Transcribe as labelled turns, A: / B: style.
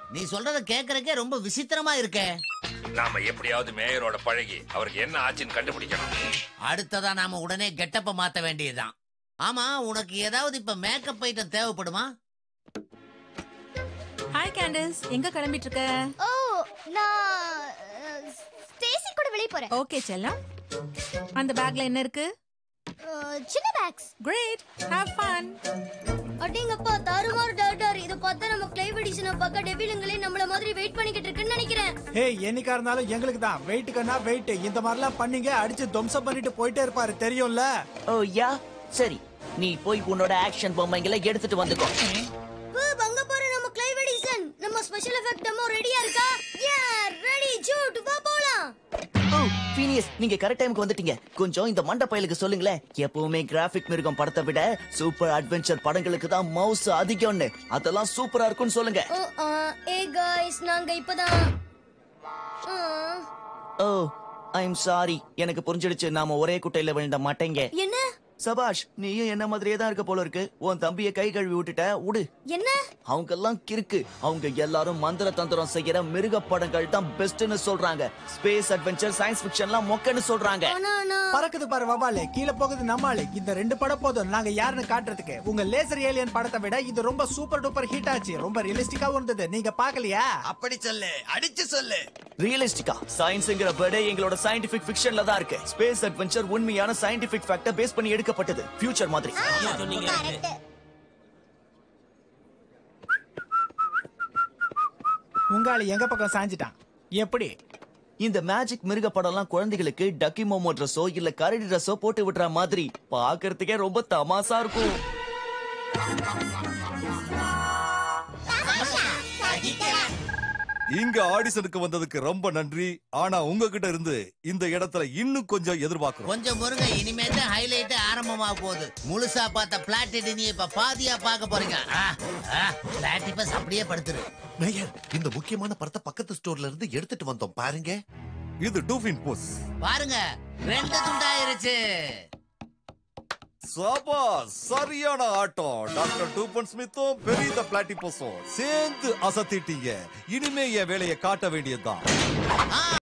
A: நீ சொல்றத கேக்குறக்கே ரொம்ப விசித்திரமா இருக்கே
B: நாம எப்படியாவது மேயரோட பழகி அவருக்கு என்ன ஆச்சுன்னு கண்டுபிடிக்கணும்
A: அடுத்ததா நாம உடனே கெட்டப்ப மாத்த வேண்டியதுதான் ஆமா உனக்கு ஏதாவது இப்ப மேக்கப் ஐட்டம் தேவைப்படுமா
C: ஹாய் கேண்டஸ் எங்க கிளம்பிட்டு இருக்க
D: ஓ நான் அஹ், ஸ்டேசி கூட வெளிய போறேன்
C: ஓகே செல்லம் அந்த பேக்ல என்ன இருக்கு
D: அஹ், சின்ன பேக்ஸ்
C: கிரேட் ஹேவ் ஃபன்
D: அடிங்கப்பா தாறுமாறு டாக்டர் இத பார்த்தா நம்ம கிளைவ் எடிஷனை பார்க்க டெவிலுங்களே நம்மள மாதிரி வெயிட் பண்ணிக்கிட்டு இருக்குன்னு நினைக்கிறேன்
E: ஏய் என்னைக்கா இருந்தாலும் எங்களுக்கு தான் வெயிட்டுக்குன்னா வெயிட் இந்த மாதிரிலாம் பண்ணீங்க அடிச்சு துவம்சம் பண்ணிட்டு போயிட்டே இருப்பாரு தெரியும்ல
F: ஓ யா சரி நீ போய் உன்னோட ஆக்ஷன் பொம்மைங்களை எடுத்துட்டு வந்துக்கோ
D: ஹூ பங்க போற நம்ம கிளைவ் எடிஷன் நம்ம ஸ்பெஷல் எஃபெக்ட் டெமோ ரெடியா இருக்கா யா ரெடி ஜூட் வா போலாம்
F: ஓ பீனியஸ் நீங்க கரெக்ட் டைம்க்கு வந்துட்டீங்க கொஞ்சம் இந்த மண்ட பயலுக்கு சொல்லுங்களேன் எப்பவுமே கிராஃபிக் மிருகம் படத்தை விட சூப்பர் அட்வென்ச்சர் படங்களுக்கு தான் மவுஸ் அதிகம்னு அதெல்லாம் சூப்பரா இருக்கும்னு சொல்லுங்க
D: ஓ ஆ, ஏ காய்ஸ் நாங்க இப்பதான் ஆ,
F: ஓ ஐ எம் சாரி எனக்கு புரிஞ்சிடுச்சு நாம ஒரே குட்டையில விழுந்த மாட்டேங்க
D: என்ன
F: சபாஷ் நீயும் என்ன மாதிரியே தான் இருக்க போல இருக்கு உன் தம்பிய கை கழுவி விட்டுட்ட விடு
D: என்ன
F: அவங்க எல்லாம் கிறுக்கு அவங்க எல்லாரும் மந்திர தந்திரம் செய்யற மிருக படங்கள் தான் பெஸ்ட்னு சொல்றாங்க ஸ்பேஸ் அட்வென்ச்சர் சயின்ஸ் ஃபிக்ஷன்லாம் மொக்கன்னு சொல்றாங்க
D: ஆனா நான்
E: பறக்குது பாரு வவாலே கீழே போகுது நம்மாளு இந்த ரெண்டு படம் போதும் நாங்க யாருன்னு காட்டுறதுக்கு உங்க லேசர் ஏலியன் படத்தை விட இது ரொம்ப சூப்பர் டூப்பர் ஹிட் ஆச்சு ரொம்ப ரியலிஸ்டிக்காவும் இருந்தது நீங்க பாக்கலையா
G: அப்படி சொல்லு அடிச்சு சொல்லு
F: ரியலிஸ்டிக்கா சயின்ஸ்ங்கிற பேர்டே எங்களோட சயின்டிபிக் ஃபிக்ஷன்ல தான் இருக்கு ஸ்பேஸ் அட்வென்ச்சர் உண்மையான சயின்டிபிக் ஃபேக்ட பேஸ் பண்ணி எடுக்கப்பட்டது ஃபியூச்சர் மாதிரி
D: கரெக்ட்
E: உங்காளி எங்க பக்கம் சாஞ்சிட்டான் எப்படி
F: இந்த மேஜிக் மிருக படம்லாம் குழந்தைகளுக்கு டக்கி மோமோ ட்ரெஸ்ஸோ இல்ல கரடி ட்ரெஸ்ஸோ போட்டு விடுற மாதிரி பாக்குறதுக்கே ரொம்ப தமாசா இருக்கும்
H: இங்க ஆடிஷனுக்கு வந்ததுக்கு ரொம்ப நன்றி ஆனா உங்ககிட்ட இருந்து இந்த இடத்துல இன்னும் கொஞ்சம் எதிர்பார்க்கிறோம்
A: கொஞ்சம் முருங்க இனிமே தான் ஹைலைட் ஆரம்பமா போகுது முழுசா பார்த்த பிளாட்டிட் நீ இப்ப பாதியா பார்க்க போறீங்க பிளாட்டிபஸ் அப்படியே படுத்துரு
G: மேயர் இந்த முக்கியமான படத்தை பக்கத்து ஸ்டோர்ல இருந்து எடுத்துட்டு வந்தோம் பாருங்க
H: இது டூஃபின் போஸ்
A: பாருங்க ரெண்டு துண்டாயிருச்சு
H: சபா சரியான ஆட்டம் டாக்டர் டூபன் ஸ்மித்தும் பெரிய பிளாட்டிபஸும் சேர்ந்து அசத்திட்டீங்க இனிமே என் வேலையை காட்ட வேண்டியதுதான்
A: ஆ